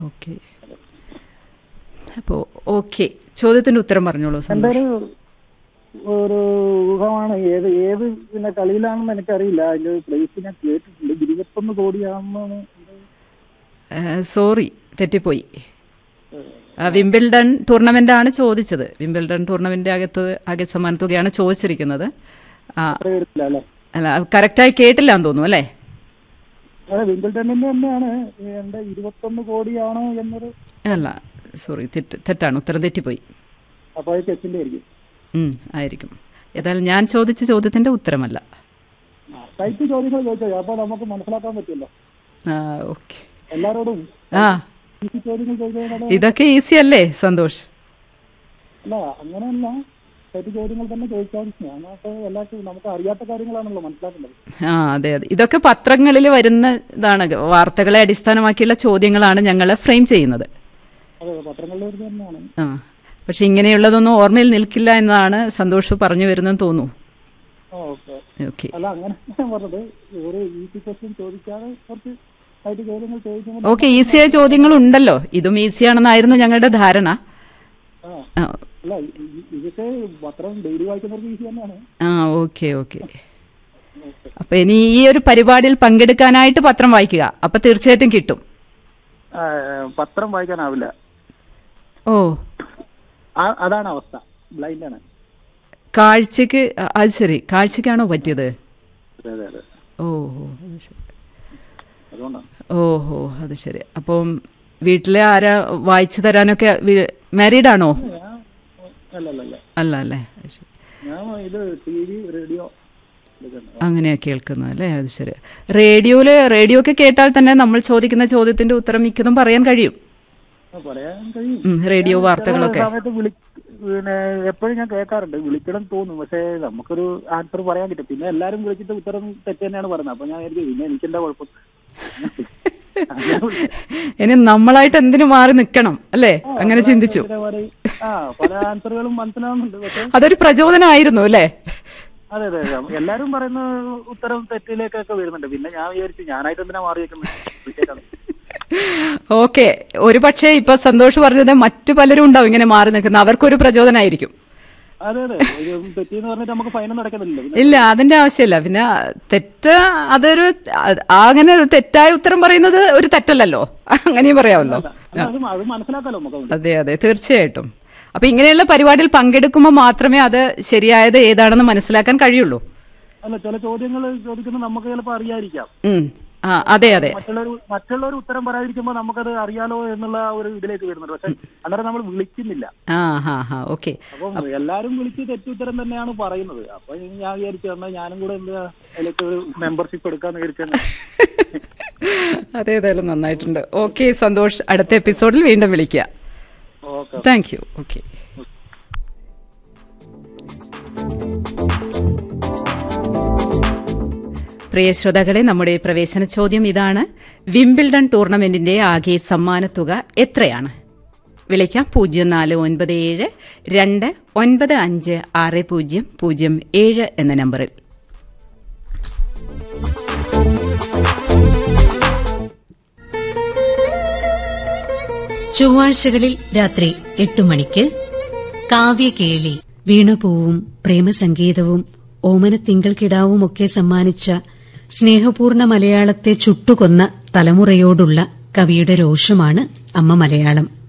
Okay അപ്പോൾ okay ചോദ്യത്തിന്റെ ഉത്തരം പറഞ്ഞോളൂ എന്റെ സന്തോഷ് ഒരു ഒരു ഊഹമാണ് ഏത് ഏത് പിന്നെ കളിയിലാണെന്ന് എനിക്കറിയില്ല അതിന്റെ പ്ലേസ് ഞാൻ കേട്ടിട്ടുണ്ട് ഇരുപത്തൊന്ന് കോടിയാണെന്നാണ് എന്റെ സോറി തെറ്റിപ്പോയി ആ, വിംബിൾഡൺ ടൂർണമെന്റ് ആണ് ചോദിച്ചത് വിംബിൾഡൺ ടൂർണമെന്റ് അകത്ത് ആകെ സമ്മാന തുകയാണ് ചോദിച്ചിരിക്കുന്നത് ആ, അത്ര വരില്ല അല്ലെ അല്ല കറക്റ്റായി കേട്ടില്ല എന്ന് തോന്നുന്നു അല്ലേ അതെ വിംബിൾട്ടണിന്റെ തന്നെയാണ് എന്റെ ഇരുപത്തൊന്ന് കോടിയാണോ എന്നൊരു അല്ല സോറി തെറ്റ് തെറ്റാണ് ഉത്തരം തെറ്റിപ്പോയി അപ്പൊ അത് ചെക്കിന്റെ ആയിരിക്കും ഉം, ആയിരിക്കും ഏതായാലും ഞാൻ ചോദിച്ച ചോദ്യത്തിന്റെ ഉത്തരമല്ല ടൈപ്പ് ചോദ്യങ്ങൾ ചോദിച്ചോ അപ്പൊ നമുക്ക് മനസ്സിലാക്കാൻ പറ്റുമല്ലോ ആ ഓക്കെ എല്ലാരോടും ആ ഈസി ചോദ്യങ്ങൾ ചോദിച്ചാൽ ഇതൊക്കെ ഈസി അല്ലേ സന്തോഷ് അല്ല അങ്ങനെയല്ല ടൈപ്പ് ചോദ്യങ്ങൾ തന്നെ ചോദിച്ചാൽ ഞാനൊക്കെ എല്ലാവർക്കും നമുക്ക് അറിയാത്ത കാര്യങ്ങളാണല്ലോ മനസ്സിലാക്കേണ്ടത് ആ അതെ അതെ ഇതൊക്കെ പത്രങ്ങളിൽ വരുന്ന ഇതാണ് വാർത്തകളെ അടിസ്ഥാനമാക്കിയുള്ള ചോദ്യങ്ങളാണ് ഞങ്ങൾ ഫ്രെയിം ചെയ്യുന്നത് അതെ പത്രങ്ങളിൽ വരുന്നത് തന്നെയാണ് ആ പക്ഷെ ഇങ്ങനെയുള്ളതൊന്നും ഓർമ്മയിൽ നിൽക്കില്ല എന്നതാണ് സന്തോഷ് പറഞ്ഞു വരുന്നതെന്ന് തോന്നുന്നു ഓക്കെ ഓക്കെ അല്ല അങ്ങനെ ഞാൻ പറഞ്ഞത് ഒരു ഈസി ക്വസ്റ്റ്യൻ ചോദിക്കാതെ കുറച്ച് ടൈപ്പ് ചോദ്യങ്ങൾ ചോദിക്കുമ്പോൾ ഓക്കെ ഈസിയായ ചോദ്യങ്ങൾ ഉണ്ടല്ലോ ഇതും ഈസിയാണെന്നായിരുന്നു ഞങ്ങളുടെ ധാരണ ആ ആ, അല്ല ഇ- ഇതൊക്കെ പത്രം ഡെയിലി വായിക്കുന്നവർക്ക് ഈസി തന്നെയാണ് ആ ഓക്കെ ഓക്കെ അപ്പൊ ഇനി ഈ ഒരു പരിപാടിയിൽ പങ്കെടുക്കാനായിട്ട് പത്രം വായിക്കുക അപ്പൊ തീർച്ചയായിട്ടും കിട്ടും ആ, പത്രം വായിക്കാനാവില്ല ഓ ആ- അതാണ് അവസ്ഥ ബ്ലൈൻഡ് ആണ് കാഴ്ചക്ക് ആ, അത് ശരി കാഴ്ചക്കാണോ പറ്റിയത് അതെ അതെ അതെ ഓ ഓ, അത് ശരി അതുകൊണ്ടാണ് ഓഹോ അത് ശരി അപ്പം വീട്ടിലെ ആരാ വായിച്ചു തരാനൊക്കെ മാരീഡ് ആണോ ഞാൻ അല്ല അല്ല അല്ല അല്ല അല്ലേ അത് ശരി. ഞാൻ ഇത് ടി വി റേഡിയോ ഇതൊക്കെയാണ് അങ്ങനെയാ കേൾക്കുന്നത് അല്ലേ അത് ശരി റേഡിയോയില് റേഡിയോ ഒക്കെ കേട്ടാൽ തന്നെ നമ്മൾ ചോദിക്കുന്ന ചോദ്യത്തിന്റെ ഉത്തരം മിക്കതും പറയാൻ കഴിയും ആ, പറയാൻ കഴിയും ഉം, റേഡിയോ വാർത്തകളൊക്കെ ചില സമയത്ത് വിളി പിന്നെ എപ്പോഴും ഞാൻ കേൾക്കാറുണ്ട് വിളിക്കണം തോന്നും പക്ഷേ നമുക്കൊരു ആൻസർ പറയാൻ കിട്ടും പിന്നെ എല്ലാരും വിളിച്ചിട്ട് ഉത്തരം തെറ്റ് തന്നെയാണ് പറയുന്നത് അപ്പൊ ഞാൻ വിചാരിക്കും പിന്നെ എനിക്കെന്താ കുഴപ്പം അങ്ങനെ വിളി- ഇനി നമ്മളായിട്ട് എന്തിനു മാറി നിൽക്കണം അല്ലേ അങ്ങനെ ചിന്തിച്ചു ഇതിനെ പോലെ, ആ പല ആൻസറുകളും മനസ്സിലാവുന്നുണ്ട് പക്ഷെ അതൊരു പ്രചോദനമായിരുന്നു അല്ലേ അതെ അതെ അതെ എല്ലാരും പറയുന്ന ഉത്തരം തെറ്റിലേക്കൊക്കെ വരുന്നുണ്ട് പിന്നെ ഞാൻ വിചാരിച്ചു ഞാനായിട്ട് എന്തിനാ മാറി വെക്കുന്നത് ഓക്കെ ഒരു പക്ഷേ ഇപ്പൊ സന്തോഷ് പറഞ്ഞത് മറ്റു പലരും ഉണ്ടാവും ഇങ്ങനെ മാറി നിൽക്കുന്ന അവർക്കൊരു പ്രചോദനമായിരിക്കും അതെ അതെ ഒരു തെറ്റിന്ന് പറഞ്ഞിട്ട് നമുക്ക് ഫൈനൊന്നും അടക്കുന്നില്ല പിന്നെ ഇല്ല അതിന്റെ ആവശ്യമില്ല പിന്നെ തെറ്റ് അതൊരു അത് അങ്ങനെ ഒരു തെറ്റായ ഉത്തരം പറയുന്നത് ഒരു തെറ്റല്ലല്ലോ അങ്ങനെയും പറയാമല്ലോ അല്ല, അത് അത് മനസ്സിലാക്കാലോ നമുക്ക് അതുകൊണ്ട്. അതെ അതെ തീർച്ചയായിട്ടും അപ്പൊ ഇങ്ങനെയുള്ള പരിപാടിയിൽ പങ്കെടുക്കുമ്പോൾ മാത്രമേ അത് ശരിയായത് ഏതാണെന്ന് മനസ്സിലാക്കാൻ കഴിയുള്ളൂ അല്ല ചില ചോദ്യങ്ങൾ ചോദിക്കുന്നത് നമുക്ക് ചിലപ്പോൾ അറിയാതിരിക്കാം ഉം ആ അതെ അതെ മറ്റുള്ളവർ മറ്റുള്ളവർ ഉത്തരം പറയാതിരിക്കുമ്പോൾ നമുക്കത് അറിയാലോ എന്നുള്ള ഒരു ഇതിലേക്ക് വരുന്നുണ്ട് പക്ഷെ അന്നേരം നമ്മൾ വിളിക്കുന്നില്ല ആ ഹാ ഹാ ഓക്കെ അപ്പം എല്ലാരും വിളിച്ച് തെറ്റുത്തരം തന്നെയാണ് പറയുന്നത് അപ്പൊ ഞാൻ വിചാരിച്ചു എന്നാൽ ഞാനും കൂടെ എന്താ അതിലേക്ക് ഒരു മെമ്പർഷിപ്പ് എടുക്കാന്ന് വിചാരിച്ചാൽ അതെ ഏതായാലും നന്നായിട്ടുണ്ട് ഓക്കെ സന്തോഷ് അടുത്ത എപ്പിസോഡിൽ വീണ്ടും വിളിക്കുക ഓക്കെ താങ്ക് യു ഓക്കെ പ്രിയ ശ്രോതാക്കളെ നമ്മുടെ പ്രവേശന ചോദ്യം ഇതാണ് വിംബിൾഡൺ ടൂർണമെന്റിന്റെ ആകെ സമ്മാനത്തുക എത്രയാണ് വിളിക്കാം പൂജ്യം നാല് ഒൻപത് ഏഴ് രണ്ട് ഒൻപത് അഞ്ച് ആറ് പൂജ്യം പൂജ്യം ഏഴ് എന്ന നമ്പറിൽ ചൊവ്വാഴ്ചകളിൽ രാത്രി എട്ടു മണിക്ക് കാവ്യകേളി വീണപൂവും പ്രേമസംഗീതവും ഓമനത്തിങ്കൾ കിടാവുമൊക്കെ സമ്മാനിച്ച സ്നേഹപൂർണ മലയാളത്തെ ചുട്ടുകൊന്ന തലമുറയോടുള്ള കവിയുടെ രോഷമാണ് അമ്മ മലയാളം